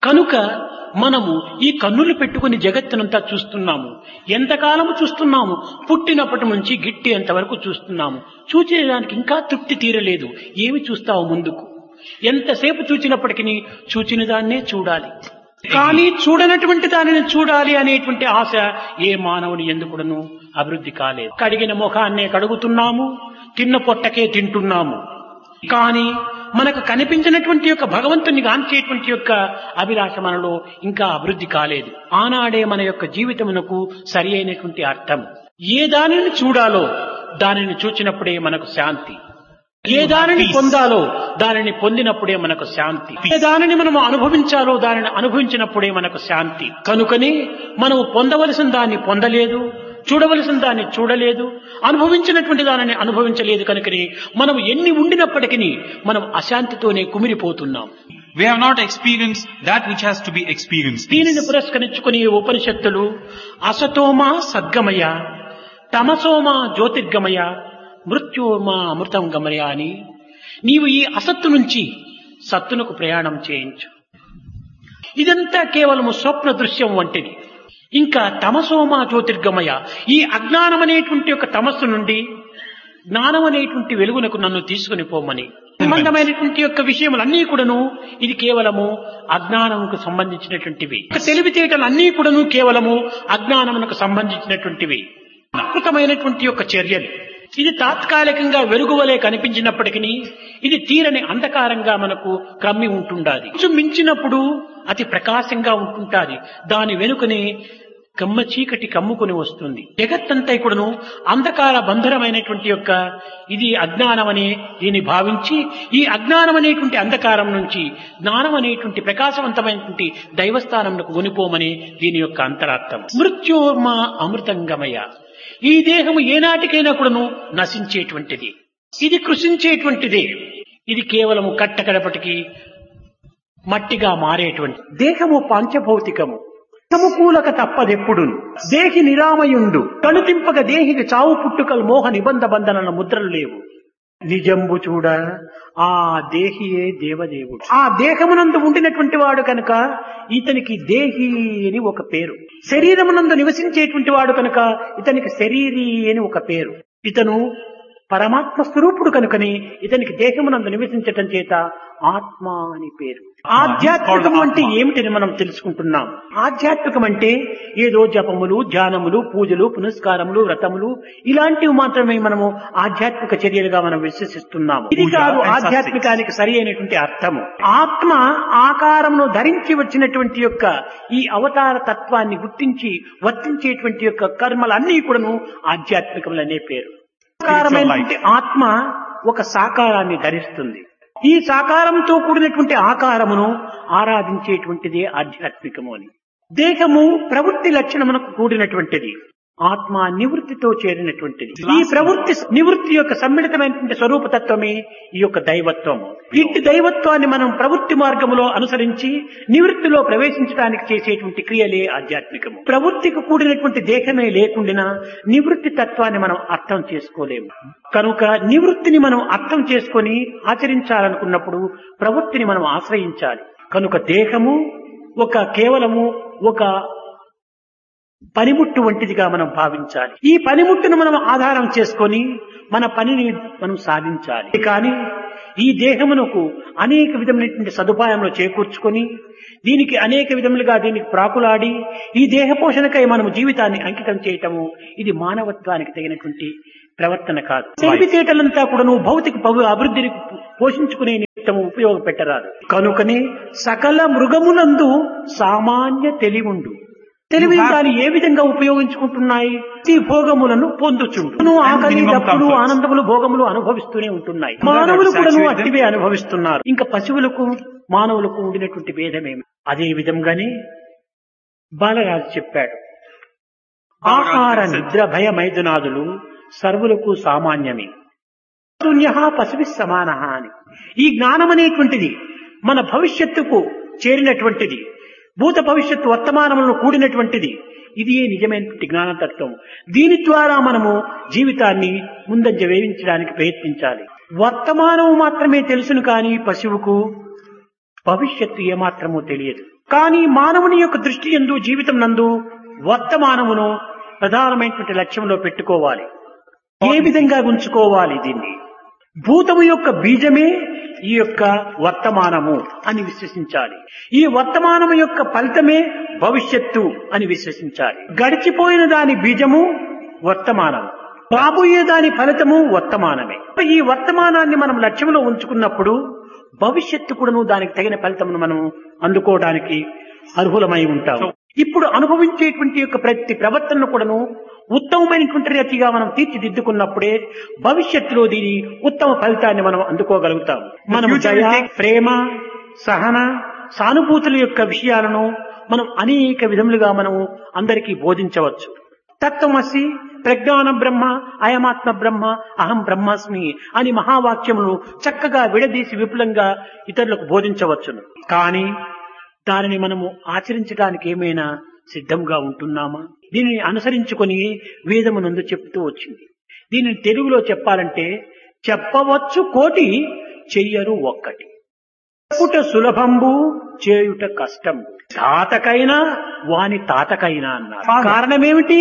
కనుక మనము ఈ కన్నులు పెట్టుకుని జగత్తునంతా చూస్తున్నాము ఎంతకాలము చూస్తున్నాము పుట్టినప్పటి నుంచి గిట్టేంత వరకు చూస్తున్నాము చూచేదానికి ఇంకా తృప్తి తీరలేదు ఏమి చూస్తావు ముందుకు ఎంతసేపు చూచినప్పటికీ చూచిన దాన్నే చూడాలి కానీ చూడనటువంటి దానిని చూడాలి అనేటువంటి ఆశ ఏ మానవుని ఎందుకుడను అభివృద్ధి కాలేదు కడిగిన ముఖాన్నే కడుగుతున్నాము తిన్న పొట్టకే తింటున్నాము కానీ మనకు కనిపించినటువంటి యొక్క భగవంతుని గాంచేటువంటి యొక్క అభిలాష మనలో ఇంకా అభివృద్ధి కాలేదు ఆనాడే మన యొక్క జీవితమునకు సరి అయినటువంటి అర్థం ఏ దానిని చూడాలో దానిని చూచినప్పుడే మనకు శాంతి ఏ దానిని పొందాలో దానిని పొందినప్పుడే మనకు శాంతి ఏ దానిని మనం అనుభవించాలో దానిని అనుభవించినప్పుడే మనకు శాంతి కనుకని మనము పొందవలసిన దాన్ని పొందలేదు చూడవలసిన దాన్ని చూడలేదు అనుభవించినటువంటి దానిని అనుభవించలేదు కనుకని మనం ఎన్ని ఉండినప్పటికీ మనం అశాంతితోనే కుమిరిపోతున్నాం We have not experienced that which has to be experienced. దీనిని పురస్కరించుకుని ఉపనిషత్తులు అసతోమా సద్గమయ తమసోమా జ్యోతిర్గమయ మృత్యోమా అమృతం గమయ అని నీవు ఈ అసత్తు నుంచి సత్తునకు ప్రయాణం చేయించు ఇదంతా కేవలము స్వప్న దృశ్యం వంటిది ఇంకా తమసోమా జ్యోతిర్గమయ ఈ అజ్ఞానం అనేటువంటి ఒక తమస్సు నుండి జ్ఞానం అనేటువంటి వెలుగునకు నన్ను తీసుకుని పోమని సంబంధమైనటువంటి యొక్క విషయములన్నీ కూడాను ఇది కేవలము అజ్ఞానముకు సంబంధించినటువంటివి ఇక తెలివితేటలు అన్నీ కూడాను కేవలము అజ్ఞానమునకు సంబంధించినటువంటివి అద్భుతమైనటువంటి యొక్క చర్యలు ఇది తాత్కాలికంగా వెలుగువలే కనిపించినప్పటికీ ఇది తీరని అంధకారంగా మనకు క్రమ్మి ఉంటుండాది కొంచెం మించినప్పుడు అతి ప్రకాశంగా ఉంటుంటాది దాని వెనుకనే కమ్మ చీకటి కమ్ముకుని వస్తుంది జగత్తంతా కూడాను అంధకార బంధరమైనటువంటి యొక్క ఇది అజ్ఞానమని దీన్ని భావించి ఈ అజ్ఞానం అనేటువంటి అంధకారం నుంచి జ్ఞానం అనేటువంటి ప్రకాశవంతమైనటువంటి దైవస్థానంకు కొనిపోమని దీని యొక్క అంతరార్థం మృత్యోర్మ అమృతంగమయ ఈ దేహము ఏనాటికైనా కూడాను నశించేటువంటిది ఇది కృషించేటువంటిది ఇది కేవలము కట్టకడపటికి మట్టిగా మారేటువంటి దేహము పంచభౌతికము సమకూలక తప్పదెప్పుడు దేహి నిరామయుండు కనుతింపక దేహికి చావు పుట్టుకలు మోహ నిబంధ బంధనల ముద్రలు లేవు నిజంబు చూడ ఆ దేహియే దేవదేవుడు ఆ దేహమునందు ఉండినటువంటి వాడు కనుక ఇతనికి దేహి అని ఒక పేరు శరీరమునందు నివసించేటువంటి వాడు కనుక ఇతనికి శరీరి అని ఒక పేరు ఇతను పరమాత్మ స్వరూపుడు కనుకని ఇతనికి దేహమునందు నివసించటం చేత ఆత్మ అని పేరు ఆధ్యాత్మికం అంటే ఏమిటని మనం తెలుసుకుంటున్నాం ఆధ్యాత్మికం అంటే ఏదో జపములు ధ్యానములు పూజలు పునస్కారములు వ్రతములు ఇలాంటివి మాత్రమే మనము ఆధ్యాత్మిక చర్యలుగా మనం విశ్వసిస్తున్నాము ఇది కాదు ఆధ్యాత్మికానికి సరి అయినటువంటి అర్థము ఆత్మ ఆకారమును ధరించి వచ్చినటువంటి యొక్క ఈ అవతార తత్వాన్ని గుర్తించి వర్తించేటువంటి యొక్క కర్మలన్నీ కూడాను ఆధ్యాత్మికములనే పేరు సాకారమైనటువంటి ఆత్మ ఒక సాకారాన్ని ధరిస్తుంది ఈ సాకారంతో కూడినటువంటి ఆకారమును ఆరాధించేటువంటిదే ఆధ్యాత్మికము అని దేహము ప్రవృత్తి లక్షణమునకు కూడినటువంటిది ఆత్మ నివృత్తితో చేరినటువంటిది ఈ ప్రవృత్తి నివృత్తి యొక్క సమ్మిళితమైనటువంటి స్వరూపతత్వమే ఈ యొక్క దైవత్వము ఇట్టి దైవత్వాన్ని మనం ప్రవృత్తి మార్గములో అనుసరించి నివృత్తిలో ప్రవేశించడానికి చేసేటువంటి క్రియలే ఆధ్యాత్మికము ప్రవృత్తికి కూడినటువంటి దేహమే లేకుండా నివృత్తి తత్వాన్ని మనం అర్థం చేసుకోలేము కనుక నివృత్తిని మనం అర్థం చేసుకొని ఆచరించాలనుకున్నప్పుడు ప్రవృత్తిని మనం ఆశ్రయించాలి కనుక దేహము ఒక కేవలము ఒక పనిముట్టు వంటిదిగా మనం భావించాలి ఈ పనిముట్టును మనం ఆధారం చేసుకొని మన పనిని మనం సాధించాలి కానీ ఈ దేహమునకు అనేక విధమైనటువంటి సదుపాయంలో చేకూర్చుకొని దీనికి అనేక విధములుగా దీనికి ప్రాకులాడి ఈ దేహ పోషణకై మనం జీవితాన్ని అంకితం చేయటము ఇది మానవత్వానికి తగినటువంటి ప్రవర్తన కాదు తెలివితేటలంతా కూడాను భౌతిక పౌ- అభివృద్ధిని పోషించుకునే నిమిత్తము ఉపయోగపెట్టరాదు కనుకనే సకల మృగమునందు సామాన్య తెలివుండు తెలివి దాన్ని ఏ విధంగా ఉపయోగించుకుంటున్నాయి ఈ భోగములను పొందుచుండు ఆకలి minimum దప్పులు comforts. ఆనందములు భోగములు అనుభవిస్తూనే ఉంటున్నాయి Those are మానవులు కూడాను saturated. అట్టివే అనుభవిస్తున్నారు ఇంకా పశువులకు మానవులకు ఉండినటువంటి భేదమేమి అదే విధంగానే బాలరాజు చెప్పాడు బాలరాజు ఆహార said, నిద్ర భయ మైదునాదులు సర్వులకు సామాన్యమే శూన్య పశువి సమాన అని ఈ జ్ఞానం అనేటువంటిది మన భవిష్యత్తుకు చేరినటువంటిది భూత భవిష్యత్తు వర్తమానములను కూడినటువంటిది ఇది నిజమైనటువంటి జ్ఞానతత్వం దీని ద్వారా మనము జీవితాన్ని ముందంజ వేయించడానికి ప్రయత్నించాలి వర్తమానము మాత్రమే తెలుసును కానీ పశువుకు భవిష్యత్తు ఏమాత్రమూ తెలియదు కానీ మానవుని యొక్క దృష్టి ఎందు జీవితం నందు వర్తమానమును ప్రధానమైనటువంటి లక్ష్యంలో పెట్టుకోవాలి ఏ విధంగా ఉంచుకోవాలి దీన్ని భూతము యొక్క బీజమే ఈ యొక్క వర్తమానము అని విశ్వసించాలి ఈ వర్తమానము యొక్క ఫలితమే భవిష్యత్తు అని విశ్వసించాలి గడిచిపోయిన దాని బీజము వర్తమానం రాబోయే దాని ఫలితము వర్తమానమే ఈ వర్తమానాన్ని మనం లక్ష్యంలో ఉంచుకున్నప్పుడు భవిష్యత్తు కూడాను దానికి తగిన ఫలితమును మనం అందుకోవడానికి అర్హులమై ఉంటాం ఇప్పుడు అనుభవించేటువంటి యొక్క ప్రతి ప్రవర్తనను కూడాను ఉత్తమమైనటువంటి రీతిగా మనం తీర్చిదిద్దుకున్నప్పుడే భవిష్యత్తులో దీని ఉత్తమ ఫలితాన్ని మనం అందుకోగలుగుతాం మనం future దయ will take- ప్రేమ సహన సానుభూతుల యొక్క విషయాలను మనం అనేక విధములుగా మనము అందరికీ బోధించవచ్చు తత్వమసి ప్రజ్ఞాన బ్రహ్మ అయమాత్మ బ్రహ్మ అహం బ్రహ్మాస్మి అని మహావాక్యములు చక్కగా విడదీసి విపులంగా ఇతరులకు బోధించవచ్చును కానీ దానిని మనము ఆచరించడానికి ఏమైనా సిద్ధంగా ఉంటున్నామా దీనిని అనుసరించుకొని వేదమునందు చెప్తూ వచ్చింది దీనిని తెలుగులో చెప్పాలంటే చెప్పవచ్చు కోటి చెయ్యరు ఒక్కటి చెప్పుట సులభంబు చేయుట కష్టంబు తాతకైనా వాని తాతకైనా అన్నారు Father. కారణమేమిటి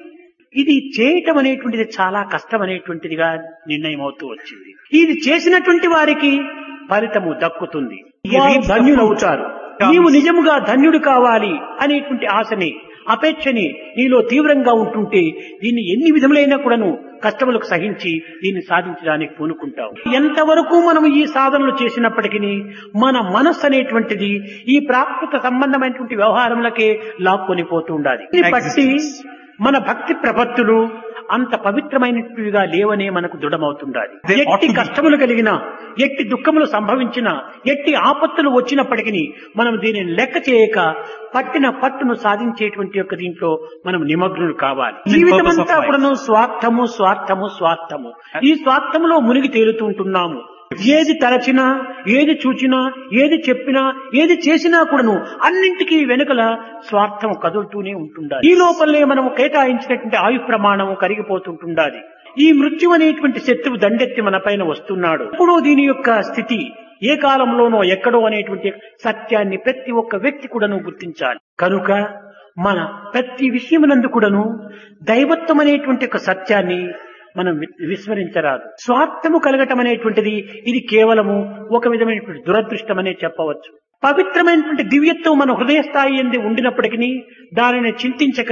ఇది చేయటం అనేటువంటిది చాలా కష్టం అనేటువంటిదిగా నిర్ణయం అవుతూ వచ్చింది ఇది చేసినటువంటి వారికి ఫలితము దక్కుతుంది వారు reaps the ధన్యులవుతారు fruit. నీవు నిజముగా ధన్యుడు కావాలి అనేటువంటి ఆశని అపేక్షని నీలో తీవ్రంగా ఉంటుంటే దీన్ని ఎన్ని విధములైనా కూడాను కష్టములకు సహించి దీన్ని సాధించడానికి పూనుకుంటావు ఎంతవరకు మనం ఈ సాధనలు చేసినప్పటికీ మన మనస్సు అనేటువంటిది ఈ ప్రాకృత సంబంధమైనటువంటి వ్యవహారములకే లాక్కొని పోతూ ఉండాలి దీన్ని బట్టి మన భక్తి ప్రపత్తులు అంత పవిత్రమైనట్టుగా లేవనే మనకు దృఢమవుతుండాలి They ought ఎట్టి to be. కష్టములు కలిగిన ఎట్టి దుఃఖములు సంభవించిన ఎట్టి ఆపత్తులు వచ్చినప్పటికీ మనం దీనిని లెక్క చేయక పట్టిన పట్టును సాధించేటువంటి యొక్క దీంట్లో మనం నిమగ్నులు కావాలి The జీవితం purpose of అంతా life. కూడాను స్వార్థము స్వార్థము స్వార్థము ఈ స్వార్థములో మునిగి తేలుతూ ఉంటున్నాము ఏది తలచినా ఏది చూచినా ఏది చెప్పినా ఏది చేసినా కూడాను అన్నింటికీ వెనుకల స్వార్థం కదులుతూనే ఉంటుండాలి ఈ లోపలనే మనము కేటాయించినటువంటి ఆయు ప్రమాణము కరిగిపోతుంటుండాలి ఈ మృత్యు అనేటువంటి శత్రువు దండెత్తి మన పైన వస్తున్నాడు ఇప్పుడు దీని యొక్క స్థితి ఏ కాలంలోనో ఎక్కడో అనేటువంటి సత్యాన్ని ప్రతి ఒక్క వ్యక్తి కూడాను గుర్తించాలి కనుక మన ప్రతి విషయమునందు కూడాను దైవత్వం అనేటువంటి ఒక సత్యాన్ని మనం వి- విస్మరించరాదు స్వార్థము కలగటం అనేటువంటిది ఇది కేవలము ఒక విధమైనటువంటి దురదృష్టం అనే చెప్పవచ్చు పవిత్రమైనటువంటి దివ్యత్వం మన హృదయ స్థాయి ఎందు ఉండినప్పటికీ దానిని చింతించక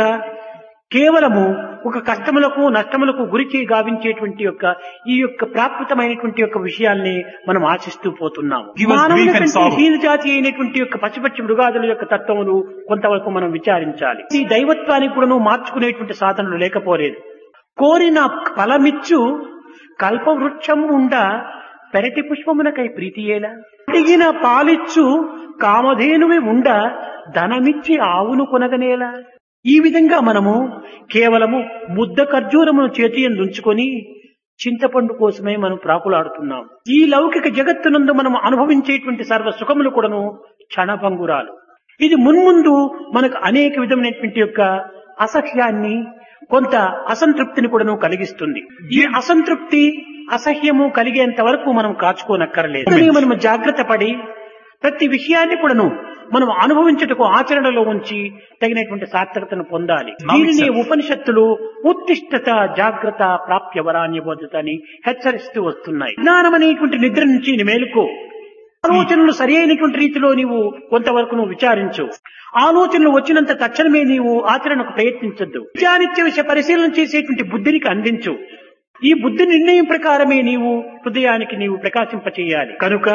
కేవలము ఒక కష్టములకు నష్టములకు గురికి గావించేటువంటి యొక్క ఈ యొక్క ప్రాకృతమైనటువంటి యొక్క విషయాల్ని మనం ఆశిస్తూ పోతున్నాము Give us మానవుని grief and కంటే sorrow. హీన జాతి అయినటువంటి యొక్క పశుపక్షి మృగాదుల యొక్క తత్వములు కొంతవరకు మనం విచారించాలి ఈ దైవత్వానికి కూడాను మార్చుకునేటువంటి సాధనలు లేకపోలేదు కోరిన ఫలమిచ్చు కల్పవృక్షం ఉండ పెరటి పుష్పమునకై ప్రీతియేలా అడిగిన పాలిచ్చు కామధేనువి ఉండ ధనమిచ్చి ఆవును కొనగనేలా ఈ విధంగా మనము కేవలము ముద్ద ఖర్జూరమును చేతి ఉంచుకొని చింతపండు కోసమే మనం ప్రాకులాడుతున్నాం ఈ లౌకిక జగత్తునందు మనం అనుభవించేటువంటి సర్వ సుఖములు కూడాను క్షణభంగురాలు ఇది మున్ముందు మనకు అనేక విధమైనటువంటి యొక్క అసహ్యాన్ని కొంత అసంతృప్తిని కూడాను కలిగిస్తుంది ఈ అసంతృప్తి అసహ్యము కలిగేంత వరకు మనం కాచుకోనక్కర్లేదు అందుకని మనం జాగ్రత్త పడి ప్రతి విషయాన్ని కూడాను మనం అనుభవించుటకు ఆచరణలో ఉంచి తగినటువంటి సార్థకతను పొందాలి దీనిని ఉపనిషత్తులు ఉత్తిష్టత జాగ్రత్త ప్రాప్య వరాన్ని బోధత అని హెచ్చరిస్తూ వస్తున్నాయి జ్ఞానం అనేటువంటి నిద్ర నుంచి నీ మేలుకో ఆలోచనలు సరి అయినటువంటి రీతిలో నీవు కొంతవరకు నువ్వు విచారించు ఆలోచనలు వచ్చినంత తక్షణమే నీవు ఆచరణకు ప్రయత్నించొద్దు విచారిత్య విషయ పరిశీలన చేసేటువంటి బుద్ధినికి అందించు ఈ బుద్ధి నిర్ణయం ప్రకారమే నీవు హృదయానికి నీవు ప్రకాశింపచేయాలి కనుక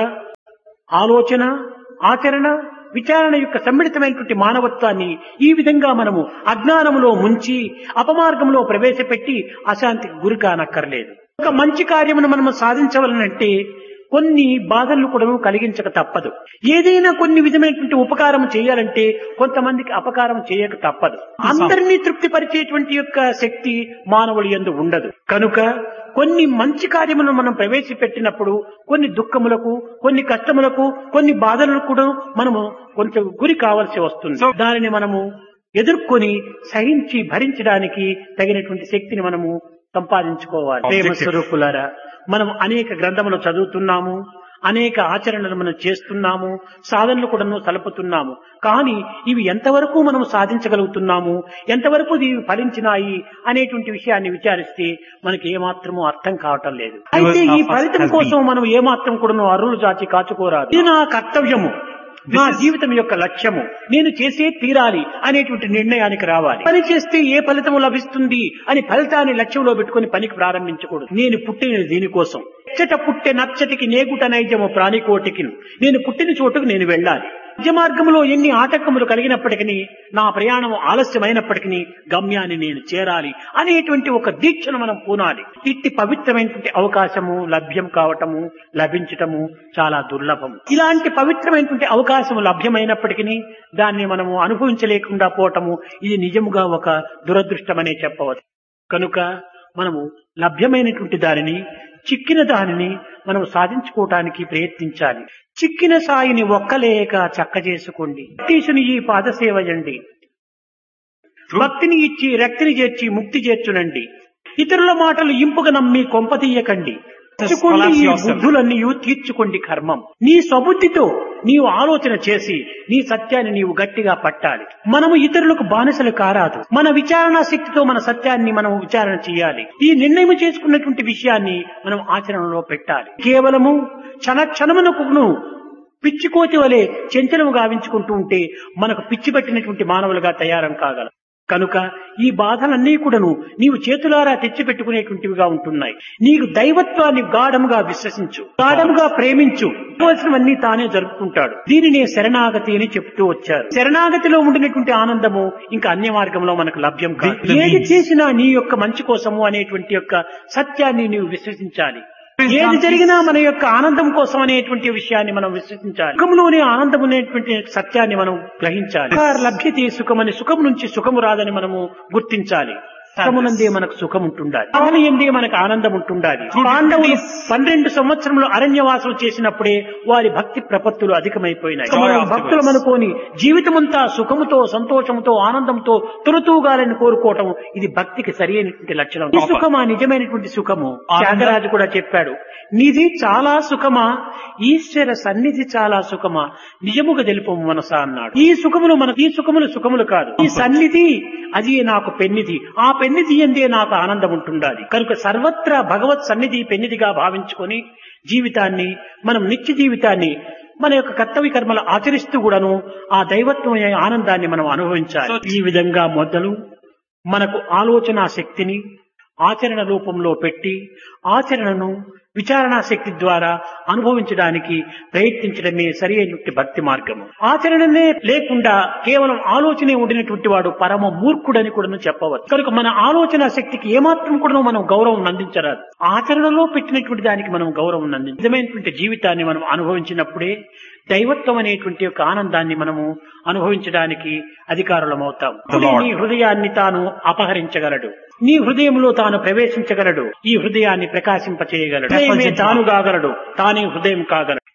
ఆలోచన ఆచరణ విచారణ యొక్క సమ్మిళితమైనటువంటి మానవత్వాన్ని ఈ విధంగా మనము అజ్ఞానములో ముంచి అపమార్గంలో ప్రవేశపెట్టి అశాంతికి గురి కానక్కర్లేదు ఒక మంచి కార్యమును మనము సాధించవలనంటే కొన్ని బాధలను కూడా కలిగించక తప్పదు ఏదైనా కొన్ని విధమైనటువంటి ఉపకారం చేయాలంటే కొంతమందికి అపకారం చేయక తప్పదు అందరినీ తృప్తిపరిచేటువంటి యొక్క శక్తి మానవుడి యందు ఉండదు కనుక కొన్ని మంచి కార్యములను మనం ప్రవేశపెట్టినప్పుడు కొన్ని దుఃఖములకు కొన్ని కష్టములకు కొన్ని బాధలకు కూడా మనము కొంచెం గురి కావాల్సి వస్తుంది దానిని మనము ఎదుర్కొని సహించి భరించడానికి తగినటువంటి శక్తిని మనము సంపాదించుకోవాలి ప్రేమ Objective. స్వరూపులారా మనం అనేక గ్రంథములు చదువుతున్నాము అనేక ఆచరణలు మనం చేస్తున్నాము సాధనలు కూడా సలుపుతున్నాము కానీ ఇవి ఎంతవరకు మనం సాధించగలుగుతున్నాము ఎంతవరకు ఇవి ఫలించినాయి అనేటువంటి విషయాన్ని విచారిస్తే మనకి ఏమాత్రము అర్థం కావటం లేదు అయితే ఈ ఫలితం కోసం మనం ఏమాత్రం కూడా అరులు జాచి కాచుకోరాదు ఇది నా కర్తవ్యము నా జీవితం యొక్క లక్ష్యము నేను చేసే తీరాలి అనేటువంటి నిర్ణయానికి రావాలి పని చేస్తే ఏ ఫలితం లభిస్తుంది అని ఫలితాన్ని లక్ష్యంలో పెట్టుకుని పనికి ప్రారంభించకూడదు నేను పుట్టినది దీనికోసం ఎచ్చట పుట్టే నచ్చటికి నేగుట నైజము ప్రాణికోటికి నేను పుట్టిన చోటుకు నేను వెళ్ళాలి మధ్య మార్గంలో ఎన్ని ఆటంకములు కలిగినప్పటికీ నా ప్రయాణం ఆలస్యమైనప్పటికీ గమ్యాన్ని నేను చేరాలి అనేటువంటి ఒక దీక్షను మనం పూనాలి ఇట్టి పవిత్రమైనటువంటి అవకాశము లభ్యం కావటము లభించటము చాలా దుర్లభం ఇలాంటి పవిత్రమైనటువంటి అవకాశము లభ్యమైనప్పటికీ దాన్ని మనము అనుభవించలేకుండా పోవటము ఇది నిజముగా ఒక దురదృష్టమనే చెప్పవచ్చు కనుక మనము లభ్యమైనటువంటి దానిని చిక్కిన దానిని మనం సాధించుకోవటానికి ప్రయత్నించాలి చిక్కిన సాయిని ఒక్కలేక చక్క చేసుకోండి తీసిన ఈ పాదసేవయండి భక్తిని ఇచ్చి రక్తిని చేర్చి ముక్తి చేర్చునండి ఇతరుల మాటలు ఇంపుగా నమ్మి కొంపతీయకండి తెచ్చుకోండి ఈ బుద్ధులన్నీ తీర్చుకోండి కర్మం నీ స్వబుద్ధితో నీవు ఆలోచన చేసి నీ సత్యాన్ని నీవు గట్టిగా పట్టాలి మనము ఇతరులకు బానిసలు కారాదు మన విచారణ శక్తితో మన సత్యాన్ని మనం విచారణ చేయాలి ఈ నిర్ణయం చేసుకున్నటువంటి విషయాన్ని మనం ఆచరణలో పెట్టాలి కేవలము క్షణ క్షణమునకును పిచ్చికోతి వలె చెంచలము గావించుకుంటూ ఉంటే మనకు పిచ్చి పట్టినటువంటి మానవులుగా తయారం కాగలం కనుక ఈ బాధలన్నీ కూడాను నీవు చేతులారా తెచ్చిపెట్టుకునేటువంటివిగా ఉంటున్నాయి నీకు దైవత్వాన్ని గాఢముగా విశ్వసించు గాఢముగా ప్రేమించు కావలసినవన్నీ తానే జరుపుకుంటాడు దీనినే శరణాగతి అని చెప్తూ వచ్చారు శరణాగతిలో ఉండినటువంటి ఆనందము ఇంకా అన్య మార్గంలో మనకు లభ్యం కాదు ఏది చేసినా నీ యొక్క మంచి కోసము అనేటువంటి యొక్క సత్యాన్ని నీవు విశ్వసించాలి ఏది జరిగినా మన యొక్క ఆనందం కోసం అనేటువంటి విషయాన్ని మనం విశ్వసించాలి సుఖంలోనే ఆనందం అనేటువంటి సత్యాన్ని మనం గ్రహించాలి లభ్యతే సుఖమని సుఖం నుంచి సుఖము రాదని మనము గుర్తించాలి సుఖమునందే మనకు సుఖం ఉంటుండాలి ఆమె ఎందే మనకు ఆనందం ఉంటుండాలి పాండవులు పన్నెండు సంవత్సరంలో అరణ్యవాసం చేసినప్పుడే వారి భక్తి ప్రపత్తులు అధికమైపోయినాయి మనం భక్తులం అనుకోని జీవితమంతా సుఖముతో సంతోషముతో ఆనందంతో తులతూగాలని కోరుకోవటం ఇది భక్తికి సరి అయినటువంటి లక్షణం ఈ సుఖమా నిజమైనటువంటి సుఖము త్యాగరాజు కూడా చెప్పాడు నిధి చాలా సుఖమా ఈశ్వర సన్నిధి చాలా సుఖమా నిజముగా తెలుపము మనసా అన్నాడు ఈ సుఖములు మన ఈ సుఖములు సుఖములు కాదు ఈ సన్నిధి అది నాకు పెన్నిధి ఆ పెన్నిధి ఎందే నాకు ఆనందం ఉంటుండాలి కనుక సర్వత్రా భగవత్ సన్నిధి పెన్నిధిగా భావించుకొని జీవితాన్ని మనం నిత్య జీవితాన్ని మన యొక్క కర్తవ్య కర్మలు ఆచరిస్తూ కూడాను ఆ దైవత్వం ఆనందాన్ని మనం అనుభవించాలి ఈ విధంగా మొదలు మనకు ఆలోచన శక్తిని ఆచరణ రూపంలో పెట్టి ఆచరణను విచారణా శక్తి ద్వారా అనుభవించడానికి ప్రయత్నించడమే సరి అయినటువంటి భక్తి మార్గము ఆచరణనే లేకుండా కేవలం ఆలోచనే ఉండినటువంటి వాడు పరమ మూర్ఖుడని కూడా చెప్పవచ్చు కనుక మన ఆలోచన శక్తికి ఏమాత్రం కూడా మనం గౌరవం అందించరాదు ఆచరణలో పెట్టినటువంటి దానికి మనం గౌరవం అందించాలి నిజమైనటువంటి జీవితాన్ని మనం అనుభవించినప్పుడే దైవత్వం అనేటువంటి యొక్క ఆనందాన్ని మనము అనుభవించడానికి అధికారులం అవుతాం నీ హృదయాన్ని తాను అపహరించగలడు నీ హృదయంలో తాను ప్రవేశించగలడు ఈ హృదయాన్ని ప్రకాశింపచేయగలడు హృదయమే తాను కాగలడు తానే హృదయం కాగలడు